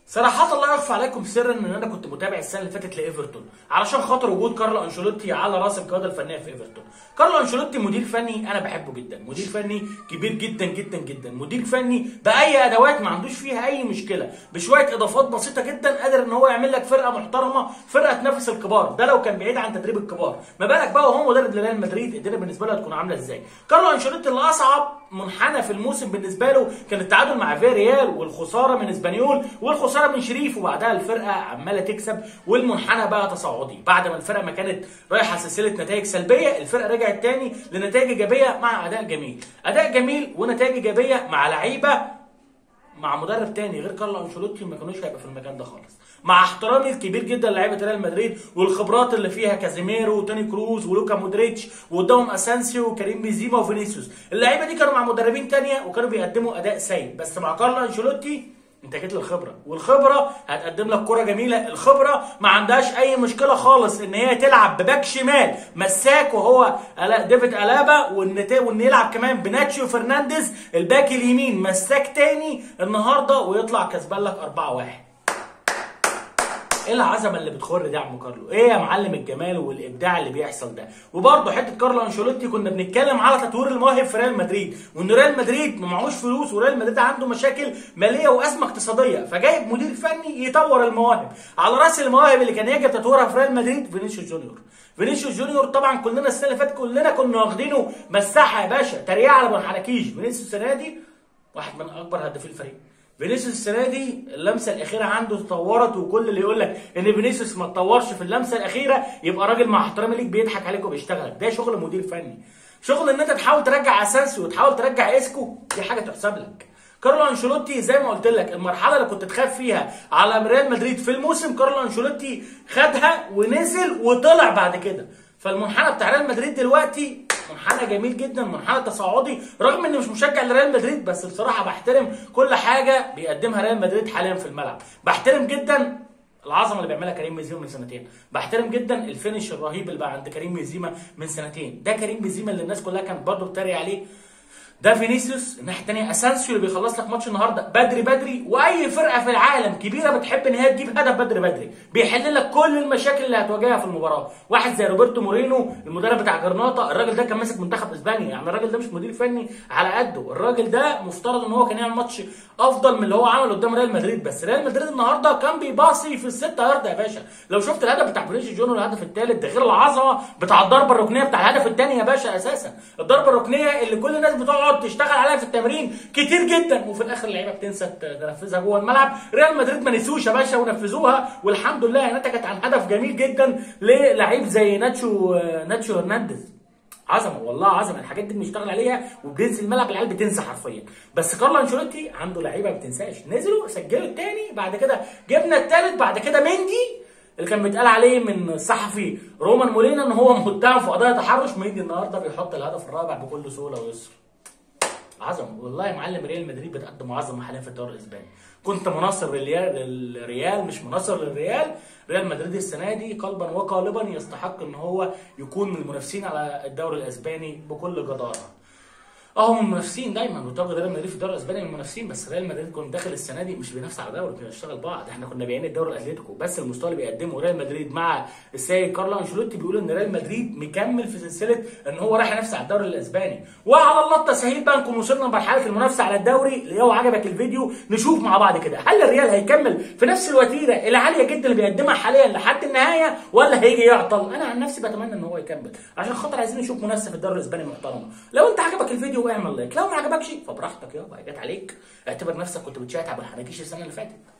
صراحة لا يخفى عليكم سرا ان انا كنت متابع السنة اللي فاتت لايفرتون علشان خاطر وجود كارلو انشيلوتي على راس القيادة الفنية في ايفرتون. كارلو انشيلوتي مدير فني انا بحبه جدا، مدير فني كبير جدا جدا جدا، مدير فني باي ادوات ما عندوش فيها اي مشكلة، بشوية اضافات بسيطة جدا قادر ان هو يعمل لك فرقة محترمة، فرقة تنافس الكبار، ده لو كان بعيد عن تدريب الكبار، ما بالك بقى وهو مدرب لريال مدريد الدنيا بالنسبة له هتكون عاملة ازاي؟ كارلو انشيلوتي اللي اصعب منحنى في الموسم بالنسبه له كان التعادل مع فياريال والخساره من اسبانيول والخساره من شريف وبعدها الفرقه عماله تكسب والمنحنى بقى تصاعدي بعد ما الفرقه ما كانت رايحه سلسله نتائج سلبيه الفرقه رجعت تاني لنتائج ايجابيه مع اداء جميل اداء جميل ونتائج ايجابيه مع لعيبه مع مدرب تاني غير كارلو انشيلوتي ما كانوش هيبقى في المكان ده خالص مع احترامي الكبير جدا لعيبه ريال مدريد والخبرات اللي فيها كازيميرو وتوني كروز ولوكا مودريتش وقدامهم اسانسيو وكريم بنزيما وفينيسيوس اللعيبه دي كانوا مع مدربين تانية وكانوا بيقدموا اداء سيء بس مع كارلو انشيلوتي انت جيت للخبره والخبره هتقدم لك كره جميله الخبره ما عندهاش اي مشكله خالص ان هي تلعب بباك شمال مساك وهو ديفيد الابا وان وان يلعب كمان بناتشيو فرنانديز الباك اليمين مساك تاني النهارده ويطلع كسبان لك 4 1 ايه العظمه اللي بتخر دي يا عم كارلو؟ ايه يا معلم الجمال والابداع اللي بيحصل ده؟ وبرضه حته كارلو انشيلوتي كنا بنتكلم على تطوير المواهب في ريال مدريد، وان ريال مدريد ما معهوش فلوس وريال مدريد عنده مشاكل ماليه وازمه اقتصاديه، فجايب مدير فني يطور المواهب، على راس المواهب اللي كان يجب تطويرها في ريال مدريد فينيسيوس جونيور. فينيسيوس جونيور طبعا كلنا السنه اللي فاتت كلنا كنا واخدينه مساحه يا باشا، تريقه على ما حركيش، فينيسيوس السنه دي واحد من اكبر هدافي الفريق. فينيسيوس السنه دي اللمسه الاخيره عنده تطورت وكل اللي يقول لك ان فينيسيوس ما اتطورش في اللمسه الاخيره يبقى راجل مع احترامي ليك بيضحك عليك وبيشتغلك ده شغل مدير فني شغل ان انت تحاول ترجع اساسي وتحاول ترجع اسكو دي حاجه تحسب لك كارلو انشيلوتي زي ما قلت لك المرحله اللي كنت تخاف فيها على ريال مدريد في الموسم كارلو انشيلوتي خدها ونزل وطلع بعد كده فالمنحنى بتاع ريال مدريد دلوقتي منحنى جميل جدا منحنى تصاعدي رغم اني مش مشجع لريال مدريد بس بصراحه بحترم كل حاجه بيقدمها ريال مدريد حاليا في الملعب بحترم جدا العظمه اللي بيعملها كريم بنزيما من سنتين بحترم جدا الفينش الرهيب اللي بقى عند كريم بنزيما من سنتين ده كريم بنزيما اللي الناس كلها كانت برضه بتتريق عليه ده فينيسيوس الناحيه الثانيه اسانسيو اللي بيخلص لك ماتش النهارده بدري بدري واي فرقه في العالم كبيره بتحب ان هي تجيب هدف بدري بدري بيحل لك كل المشاكل اللي هتواجهها في المباراه واحد زي روبرتو مورينو المدرب بتاع جرناطه الراجل ده كان ماسك منتخب اسبانيا يعني الراجل ده مش مدير فني على قده الراجل ده مفترض ان هو كان يعمل ماتش افضل من اللي هو عمله قدام ريال مدريد بس ريال مدريد النهارده كان بيباصي في الستة يارده يا باشا لو شفت الهدف بتاع فينيسيوس جونيور الهدف الثالث ده غير العظمه بتاع الضربه الركنيه بتاع الهدف الثاني يا باشا اساسا الضربه الركنيه اللي كل الناس بتقعد تشتغل عليها في التمرين كتير جدا وفي الاخر اللعيبه بتنسى تنفذها جوه الملعب ريال مدريد ما نسوش يا باشا ونفذوها والحمد لله نتجت عن هدف جميل جدا للعيب زي ناتشو ناتشو هرنانديز عظمه والله عظمه الحاجات دي بنشتغل عليها وبننزل الملعب العيال بتنسى حرفيا بس كارلو انشيلوتي عنده لعيبه ما بتنساش نزلوا سجلوا الثاني بعد كده جبنا الثالث بعد كده مندي اللي كان بيتقال عليه من الصحفي رومان مولينا ان هو متهم في قضايا تحرش مندي النهارده بيحط الهدف الرابع بكل سهوله ويسر عظمه والله يا معلم ريال مدريد بتقدم عظمه حاليا في الدوري الاسباني كنت مناصر للريال للريال مش مناصر للريال ريال مدريد السنه دي قلبا وقالبا يستحق ان هو يكون من المنافسين على الدوري الاسباني بكل جداره اه هم منافسين دايما وطبعا ريال مدريد في الدوري الاسباني من المنافسين بس ريال مدريد كان داخل السنه دي مش بينافس على دوري كنا بنشتغل بعض احنا كنا بايعين الدوري الاتليتيكو بس المستوى اللي بيقدمه ريال مدريد مع السيد كارلو انشيلوتي بيقول ان ريال مدريد مكمل في سلسله ان هو رايح ينافس على الدوري الاسباني وعلى الله التسهيل بقى نكون وصلنا لمرحله المنافسه على الدوري لو عجبك الفيديو نشوف مع بعض كده هل الريال هيكمل في نفس الوتيره العاليه جدا اللي بيقدمها حاليا لحد النهايه ولا هيجي يعطل انا عن نفسي بتمنى ان هو يكمل عشان خاطر عايزين نشوف منافسه في الدوري الاسباني محترمه لو انت عجبك الفيديو اعمل لايك لو ما عجبكش فبراحتك يابا جت عليك اعتبر نفسك كنت بتشاهد على الحناكيش السنه اللي فاتت